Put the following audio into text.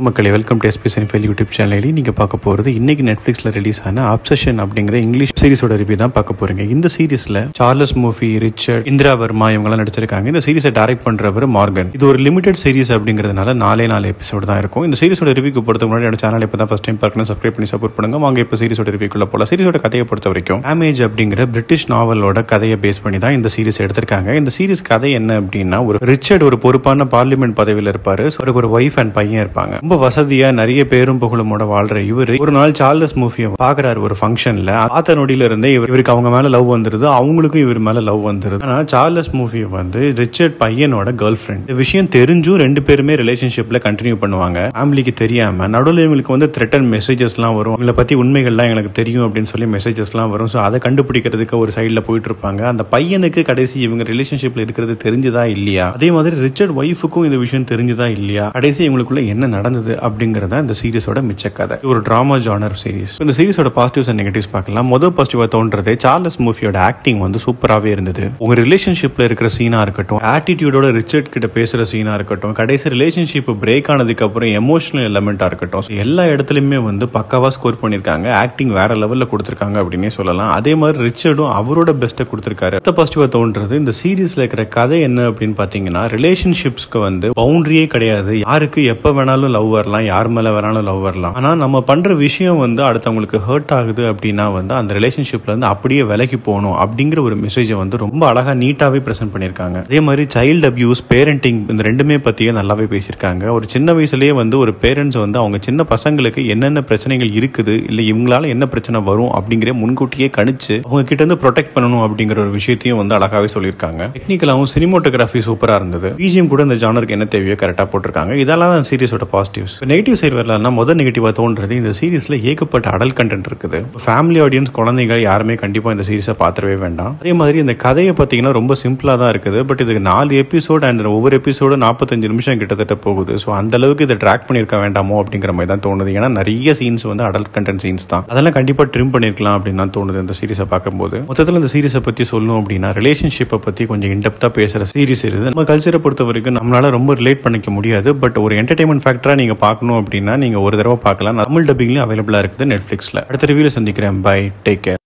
மக்களை welcome to SP cinephile YouTube சேனலில் நீங்கள் பார்க்க போகிறது இன்னைக்கு நெட்ஃப்ளிக்ஸில் ரிலீஸ் ஆன அப்சஷன் அப்படிங்கிற இங்கிலீஷ் சீரிஸோட ரிவ்யூ தான் பார்க்க போறீங்க இந்த சீரிஸில் சார்லஸ் மூஃபி ரிச்சர்ட் இந்திரா வர்மா இவங்கெல்லாம் நடிச்சிருக்காங்க இந்த சீரிஸை டைரக்ட் பண்றவர் மார்கன் இது ஒரு லிமிடெட் சீரிஸ் அப்படிங்கிறதுனால நாலே நாலு எபிசோடு தான் இருக்கும் இந்த சீரிஸோட ரிவ்யூக்கு பொறுத்த முன்னாடி என்னோட சேனல் இப்போ தான் ஃபஸ்ட் டைம் பார்க்கணும் சப்ஸ்கிரைப் பண்ணி சப்போர்ட் பண்ணுங்க வாங்க இப்போ சீரிஸோட ரிவ்யூக்குள்ள போகலாம் சீரிஸோட கதையை பொறுத்த வரைக்கும் டேமேஜ் அப்படிங்கிற பிரிட்டிஷ் நாவலோட கதையை பேஸ் பண்ணி தான் இந்த சீரிஸ் எடுத்திருக்காங்க இந்த சீரிஸ் கதை என்ன அப்படின்னா ஒரு ரிச்சர்ட் ஒரு பொறுப்பான பார்லிமெண்ட் பதவியில் இருப்பாரு So, அவருக்கு ஒரு ஒய்ஃப் அண்ட் பையன் இருப்பாங்க ரொம்ப வசதியா நிறைய பேரும் புகழுமோட வாழ்ற இவர் ஒரு நாள் சார்லஸ் மூஃபியை பாக்குறாரு ஒரு ஃபங்க்ஷன்ல ஆத்த நொடியில இருந்தே இவர் இவருக்கு அவங்க மேல லவ் வந்துருது அவங்களுக்கும் இவர் மேல லவ் வந்துருது ஆனா சார்லஸ் மூஃபி வந்து ரிச்சர்ட் பையனோட கேர்ள் ஃப்ரெண்ட் இந்த விஷயம் தெரிஞ்சும் ரெண்டு பேருமே ரிலேஷன்ஷிப்ல கண்டினியூ பண்ணுவாங்க ஃபேமிலிக்கு தெரியாம நடுவில் இவங்களுக்கு வந்து த்ரெட்டன் மெசேஜஸ்லாம் வரும் இவங்களை பத்தி உண்மைகள்லாம் எனக்கு தெரியும் அப்படின்னு சொல்லி மெசேஜஸ்லாம் வரும் ஸோ அதை கண்டுபிடிக்கிறதுக்கு ஒரு சைடில் போயிட்டு இருப்பாங்க அந்த பையனுக்கு கடைசி இவங்க ரிலேஷன்ஷிப்ல இருக்கிறது தெரிஞ்சுதா இல்லையா அதே மாதிரி ரிச்சர்ட் ஒய்ஃபுக்கும் இந்த விஷயம் தெரிஞ்சுதா இல்லையா கடைசி இவங்களுக்குள்ள என்ன நடந்தது அப்படிங்கறத இந்த சீரிஸோட மிச்ச கதை இது ஒரு டிராமா ஜானர் சீரிஸ் இந்த சீரிஸோட பாசிட்டிவ்ஸ் அண்ட் நெகட்டிவ்ஸ் பார்க்கலாம் முதல் பாசிட்டிவா தோன்றது சார்லஸ் மூஃபியோட ஆக்டிங் வந்து சூப்பராகவே இருந்தது உங்க ரிலேஷன்ஷிப்ல இருக்கிற சீனா இருக்கட்டும் ஆட்டிடியூடோட ரிச்சர்ட் கிட்ட பேசுற சீனா இருக்கட்டும் கடைசி ரிலேஷன்ஷிப் பிரேக் ஆனதுக்கு அப்புறம் எமோஷனல் எலமெண்டா இருக்கட்டும் So, எல்லா இடத்துலயுமே வந்து பக்காவா ஸ்கோர் பண்ணிருக்காங்க ஆக்டிங் வேற லெவல்ல கொடுத்திருக்காங்க அப்படின்னே சொல்லலாம் அதே மாதிரி ரிச்சர்டும் அவரோட பெஸ்ட்டை கொடுத்திருக்காரு அடுத்த பாசிட்டிவா தோன்றது இந்த சீரிஸ்ல இருக்கிற கதை என்ன அப்படின்னு பாத்தீங்கன்னா ரிலேஷன்ஷிப்ஸ்க்கு வந்து பவுண்டரியே கிடையாது யாருக்கு எப்ப வேணாலும் லவ் வரலாம் யார் மேல வேணாலும் லவ் வரலாம் ஆனா நம்ம பண்ற விஷயம் வந்து அடுத்தவங்களுக்கு ஹர்ட் ஆகுது அப்படின்னா வந்து அந்த ரிலேஷன்ஷிப்ல இருந்து அப்படியே விலகி போகணும் அப்படிங்கிற ஒரு மெசேஜை வந்து ரொம்ப அழகா நீட்டாவே பிரசென்ட் பண்ணிருக்காங்க அதே மாதிரி சைல்டு அபியூஸ் பேரண்டிங் இந்த ரெண்டுமே பத்தியே நல்லாவே பேசியிருக்காங்க ஒரு சின்ன வயசுலயே வந்து ஒரு பேரண்ட்ஸ் வந்து அவங்க சின்ன பசங்களுக்கு என்னென்ன பிரச்சனைகள் இருக்குது இல்ல இவங்களால என்ன பிரச்சனை வரும் அப்படிங்கிற முன்கூட்டியே கணிச்சு அவங்க கிட்ட இருந்து ப்ரொடெக்ட் பண்ணணும் அப்படிங்கிற ஒரு விஷயத்தையும் வந்து அழகாவே சொல்லியிருக்காங்க டெக்னிக்கலாவும் சினிமோட்டோகிராஃபி சூப்பரா இருந்தது பிஜிஎம் கூட இந்த ஜானருக்கு என்ன தேவையோ கரெக்டா போட்டிருக்காங்க இதெல்லாம் தான் சீரிஸோட பாசிட்டிவ்ஸ் நெகட்டிவ் சைடு வரலன்னா முதல் நெகட்டிவா தோன்றது இந்த சீரிஸ்ல ஏகப்பட்ட அடல் கண்டென்ட் இருக்குது ஃபேமிலி ஆடியன்ஸ் குழந்தைங்க யாருமே கண்டிப்பா இந்த சீரிஸை பார்த்துடவே வேண்டாம் அதே மாதிரி இந்த கதையை பார்த்தீங்கன்னா ரொம்ப சிம்பிளா தான் இருக்குது பட் இதுக்கு நாலு எபிசோட் அண்ட் ஒவ்வொரு எபிசோடு நாற்பத்தஞ்சு நிமிஷம் கிட்டத்தட்ட போகுது ஸோ அந்த அளவுக்கு இதை ட்ராக் பண்ணியிருக்க வேண்டாமோ அப்படிங்கிற மாதிரி தான் தோணுது ஏன்னா நிறைய சீன்ஸ் வந்து அடல்ட் கண்டென்ட் சீன்ஸ் தான் அதெல்லாம் கண்டிப்பா ட்ரிம் பண்ணிருக்கலாம் அப்படின்னு தான் தோணுது இந்த சீரிஸை பார்க்கும்போது மொத்தத்தில் இந்த சீரிஸை பத்தி சொல்லணும் அப்படின்னா ரிலேஷன்ஷிப்பை பத்தி கொஞ்சம் இன்டெப்தா பேசுற சீரிஸ் இது நம்ம கல்ச்சரை பொறுத்த வரைக்கும் நம்மளால ரொம்ப ரிலேட் பண்ணிக்க முடியாது பட் ஒரு என்டர்டைன்மெண்ட் ஃபேக்டரா நீங்க பார்க்கணும் அப்படின்னா நீங்க ஒரு தடவை பார்க்கலாம் தமிழ் டப்பிங்லயும் அவைலபிளா இருக்குது நெட்ஃபிளிக்ஸ்ல அடுத்த ரிவியூல சந்திக்கிறேன் பை டேக் கேர்